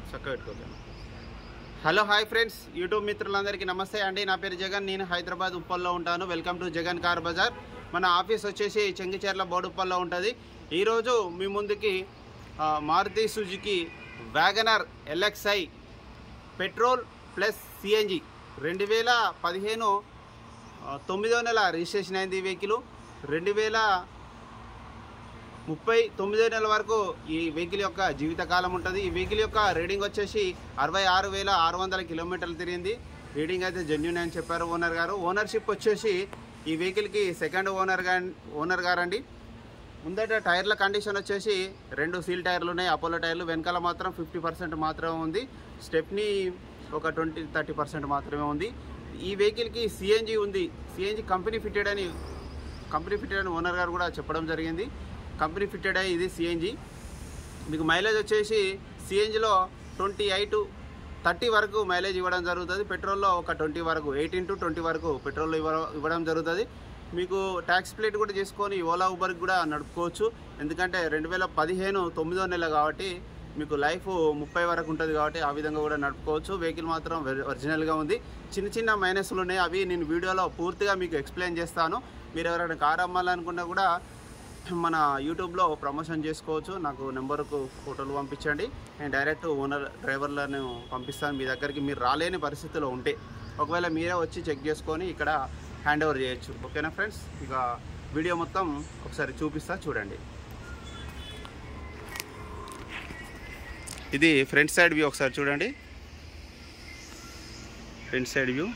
చక్కగా పెట్టుకోగలను hello hi friends YouTube మిత్రులందరికీ నమస్తే అండి నా పేరు జగన్ నేను హైదరాబాద్ ఉప్పల్లో ఉంటాను welcome to Jagan car bazaar మన ఆఫీస్ వచ్చేసి చెంగిచెర్ల బోడుప్పల్లో ఉంటుంది ఈరోజు మీ ముందుకి ఆ, Maruti Suzuki Wagon R L X I petrol plus C N G రెండు వేల పదిహేను ఆ, తొమ్మిదో నెల రిజిస్ట్రేషన్ అయింది ఈ వెహికల్ రెండు వేల ముప్పై తొమ్మిదో నెలల వరకు ఈ వెహికల్ యొక్క జీవితకాలం ఉంటుంది ఈ వెహికల్ యొక్క రీడింగ్ వచ్చేసి అరవై ఆరు వేల ఆరు వందల కిలోమీటర్లు తిరిగింది రీడింగ్ అయితే జెన్యున్ అని చెప్పారు ఓనర్ గారు ఓనర్షిప్ వచ్చేసి ఈ వెహికల్కి సెకండ్ ఓనర్ గా ఓనర్ గారండి ముందట టైర్ల కండిషన్ వచ్చేసి రెండు సీల్ టైర్లు ఉన్నాయి అపోలో టైర్లు వెనకాల మాత్రం ఫిఫ్టీ పర్సెంట్ మాత్రమే ఉంది స్టెప్ని ఒక ట్వంటీ థర్టీ పర్సెంట్ మాత్రమే ఉంది ఈ వెహికల్కి సిఎన్జి ఉంది సిఎన్జి కంపెనీ ఫిట్టెడ్ అని కంపెనీ ఫిట్టెడ్ అని ఓనర్ గారు కూడా చెప్పడం జరిగింది కంపెనీ ఫిట్టెడ్ అయ్యి ఇది సిఎన్జి మీకు మైలేజ్ వచ్చేసి సిఎన్జిలో ట్వంటీ ఎయిట్ థర్టీ వరకు మైలేజ్ ఇవ్వడం జరుగుతుంది పెట్రోల్లో ఒక ట్వంటీ వరకు ఎయిటీన్ టు ట్వంటీ వరకు పెట్రోల్ ఇవ్వడం ఇవ్వడం జరుగుతుంది మీకు ట్యాక్స్ ప్లేట్ కూడా చేసుకొని ఓలా ఊబర్కి కూడా నడుపుకోవచ్చు ఎందుకంటే రెండు వేల పదిహేను తొమ్మిదో నెల కాబట్టి మీకు లైఫ్ ముప్పై వరకు ఉంటుంది కాబట్టి ఆ విధంగా కూడా నడుపుకోవచ్చు వెహికల్ మాత్రం వెరి- ఒరిజినల్గా ఉంది చిన్న చిన్న మైనస్లు ఉన్నాయి అవి నేను వీడియోలో పూర్తిగా మీకు ఎక్స్ప్లెయిన్ చేస్తాను మీరు ఎవరైనా కార్ అమ్మాలనుకున్నా కూడా మన యూట్యూబ్లో ప్రమోషన్ చేసుకోవచ్చు నాకు నెంబర్కు ఫోటోలు పంపించండి నేను డైరెక్ట్ ఓనర్ డ్రైవర్లను పంపిస్తాను మీ దగ్గరికి మీరు రాలేని పరిస్థితిలో ఉంటే ఒకవేళ మీరే వచ్చి చెక్ చేసుకొని ఇక్కడ హ్యాండ్ ఓవర్ చేయొచ్చు ఓకేనా ఫ్రెండ్స్ ఇక వీడియో మొత్తం ఒకసారి చూపిస్తా చూడండి ఇది ఫ్రంట్ సైడ్ వ్యూ ఒకసారి చూడండి front side view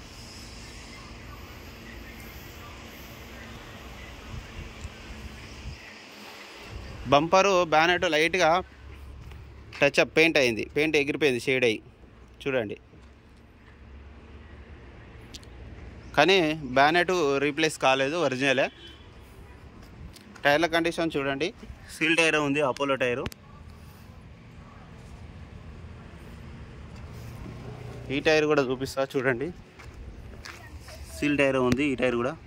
bumper bonnet లైట్గా టచ్ అప్ పెయింట్ అయింది పెయింట్ ఎగిరిపోయింది షేడ్ అయ్యి చూడండి కానీ బ్యానెట్ రీప్లేస్ కాలేదు ఒరిజినలే టైర్ల కండిషన్ చూడండి సీల్ టైర్ ఉంది అపోలో టైరు ఈ టైర్ కూడా చూపిస్తా చూడండి సీల్ టైర్ ఉంది ఈ టైర్ కూడా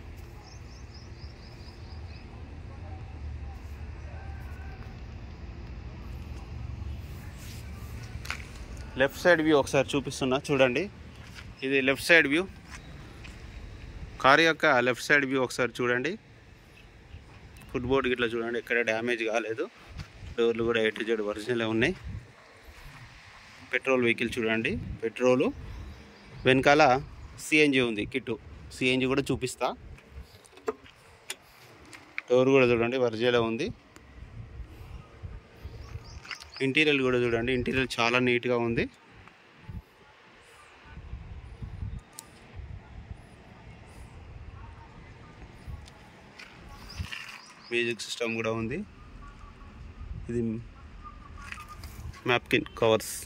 లెఫ్ట్ సైడ్ వ్యూ ఒకసారి చూపిస్తున్నా చూడండి ఇది లెఫ్ట్ సైడ్ వ్యూ కార్ యొక్క లెఫ్ట్ సైడ్ వ్యూ ఒకసారి చూడండి ఫుట్ బోర్డ్ ఇట్లా చూడండి ఎక్కడ డ్యామేజ్ కాలేదు డోర్లు కూడా ఎటు జెడ్ ఒరిజినల్ ఉన్నాయి పెట్రోల్ వెహికల్ చూడండి పెట్రోలు వెనకాల సిఎన్జి ఉంది కిట్టు సిఎన్జి కూడా చూపిస్తా డోర్ కూడా చూడండి ఒరిజినల్ ఉంది ఇంటీరియర్ కూడా చూడండి ఇంటీరియర్ చాలా నీట్గా ఉంది మ్యూజిక్ సిస్టమ్ కూడా ఉంది ఇది మ్యాప్కిన్ కవర్స్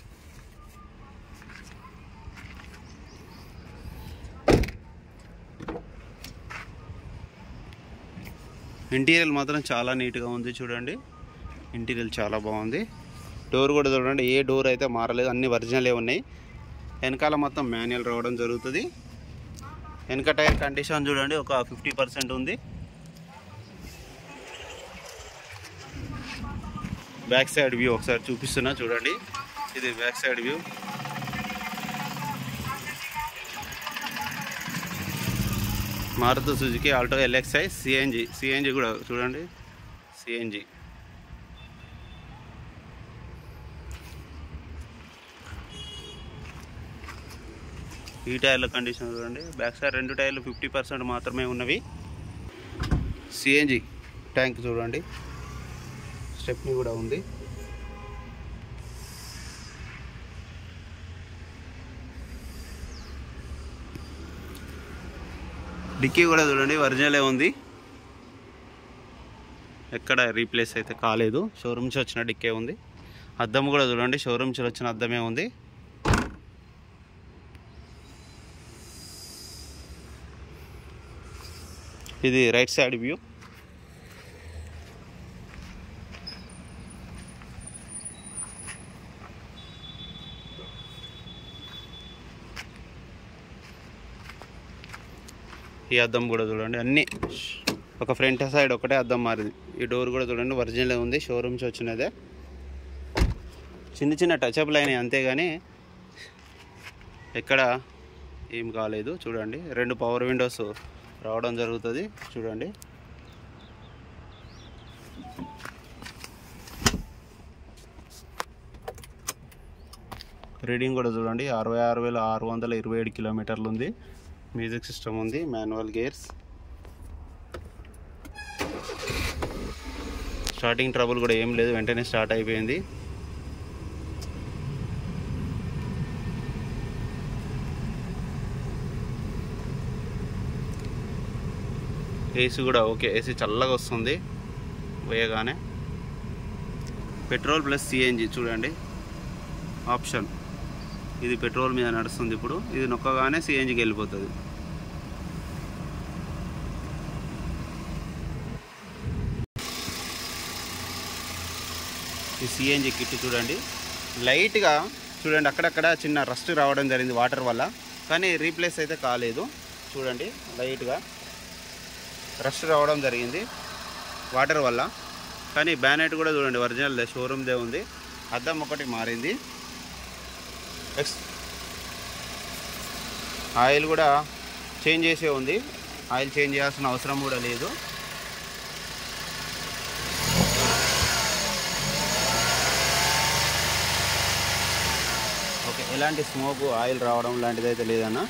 ఇంటీరియర్ మాత్రం చాలా నీట్గా ఉంది చూడండి ఇంటీరియర్ చాలా బాగుంది డోర్ కూడా చూడండి ఏ డోర్ అయితే మారలేదు అన్ని ఒరిజినలే ఉన్నాయి వెనకాల మొత్తం మాన్యువల్ రావడం జరుగుతుంది వెనక టైర్ కండిషన్ చూడండి ఒక ఫిఫ్టీ పర్సెంట్ ఉంది బ్యాక్ సైడ్ వ్యూ ఒకసారి చూపిస్తున్నా చూడండి ఇది back side view Maruti Suzuki Alto LXI CNG CNG కూడా చూడండి సిఎన్జి ఈ టైర్ల కండిషన్ చూడండి బ్యాక్ సైడ్ రెండు టైర్లు ఫిఫ్టీ పర్సెంట్ మాత్రమే ఉన్నవి సిఎన్జి ట్యాంక్ చూడండి స్టెప్ని కూడా ఉంది డిక్కీ కూడా చూడండి ఒరిజినలే ఉంది ఎక్కడ రీప్లేస్ అయితే కాలేదు షోరూమ్ నుంచి వచ్చిన డిక్కే ఉంది అద్దం కూడా చూడండి షోరూమ్ నుంచి వచ్చిన అద్దమే ఉంది ఇది రైట్ సైడ్ వ్యూ ఈ అద్దం కూడా చూడండి అన్నీ ఒక ఫ్రంట్ సైడ్ ఒకటే అద్దం మారింది ఈ డోర్ కూడా చూడండి ఒరిజినల్ ఉంది షోరూమ్స్ వచ్చినదే చిన్న చిన్న టచ్అప్లు అయినాయి అంతేగాని ఎక్కడ ఏం కాలేదు చూడండి రెండు పవర్ విండోస్ రావడం జరుగుతుంది చూడండి రీడింగ్ కూడా చూడండి అరవై ఆరు వేల ఆరు వందల ఇరవై ఏడు కిలోమీటర్లు ఉంది మ్యూజిక్ సిస్టమ్ ఉంది మాన్యువల్ గేర్స్ స్టార్టింగ్ ట్రబుల్ కూడా ఏం లేదు వెంటనే స్టార్ట్ అయిపోయింది ఏసీ కూడా ఓకే ఏసీ చల్లగా వస్తుంది వేయగానే పెట్రోల్ ప్లస్ సిఎన్జి చూడండి ఆప్షన్ ఇది పెట్రోల్ మీద నడుస్తుంది ఇప్పుడు ఇది నొక్కగానే సిఎన్జికి వెళ్ళిపోతుంది ఈ సిఎన్జి కిట్ చూడండి లైట్గా చూడండి అక్కడక్కడ చిన్న రస్ట్ రావడం జరిగింది వాటర్ వల్ల కానీ రీప్లేస్ అయితే కాలేదు చూడండి లైట్గా రస్ట్ రావడం జరిగింది వాటర్ వల్ల కానీ బ్యానెట్ కూడా చూడండి ఒరిజినల్ షోరూమ్దే ఉంది అద్దం ఒకటి మారింది ఎక్స్ ఆయిల్ కూడా చేంజ్ చేసే ఉంది ఆయిల్ చేంజ్ చేయాల్సిన అవసరం కూడా లేదు ఓకే ఎలాంటి స్మోక్ ఆయిల్ రావడం లాంటిది అయితే లేదన్నా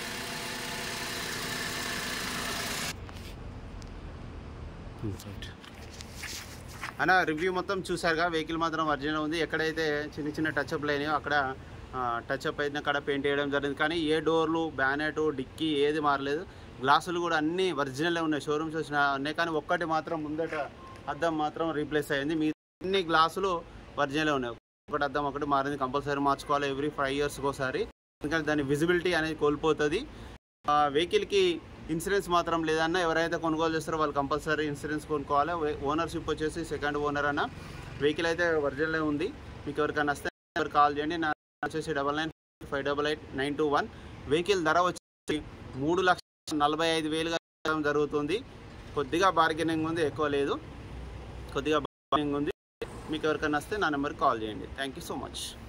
అన్న రివ్యూ మొత్తం చూసారుగా వెహికల్ మాత్రం ఒరిజినల్ ఉంది ఎక్కడైతే చిన్న చిన్న టచ్అప్లు అయినాయో అక్కడ టచ్అప్ అయిన అక్కడ పెయింట్ వేయడం జరిగింది కానీ ఏ డోర్లు బ్యానెట్ డిక్కీ ఏది మారలేదు గ్లాసులు కూడా అన్నీ ఒరిజినలే ఉన్నాయి షోరూమ్స్ వచ్చిన ఉన్నాయి కానీ ఒక్కటి మాత్రం ముందట అద్దం మాత్రం రీప్లేస్ అయింది మీ అన్ని గ్లాసులు ఒరిజినలే ఉన్నాయి ఒకటి అద్దం ఒకటి మారింది కంపల్సరీ మార్చుకోవాలి ఎవ్రీ ఫైవ్ ఇయర్స్కి ఒకసారి ఎందుకంటే దాని విజిబిలిటీ అనేది కోల్పోతుంది ఆ వెహికల్కి ఇన్సూరెన్స్ మాత్రం లేదన్న ఎవరైతే కొనుగోలు చేస్తారో వాళ్ళు కంపల్సరీ ఇన్సూరెన్స్ కొనుక్కోవాలి ఓనర్షిప్ వచ్చేసి సెకండ్ ఓనర్ అన్న వెహికల్ అయితే ఒరిజినల్ ఉంది మీకు ఎవరికైనా వస్తే ఎవరు కాల్ చేయండి నా వచ్చేసి double nine five double eight nine two one vehicle ధర వచ్చి మూడు లక్షల నలభై ఐదు వేలుగా జరుగుతుంది కొద్దిగా బార్గెనింగ్ ఉంది ఎక్కువ లేదు కొద్దిగా బార్గెనింగ్ ఉంది మీకు ఎవరికైనా వస్తే నా నెంబర్కి కాల్ చేయండి థ్యాంక్ యూ సో మచ్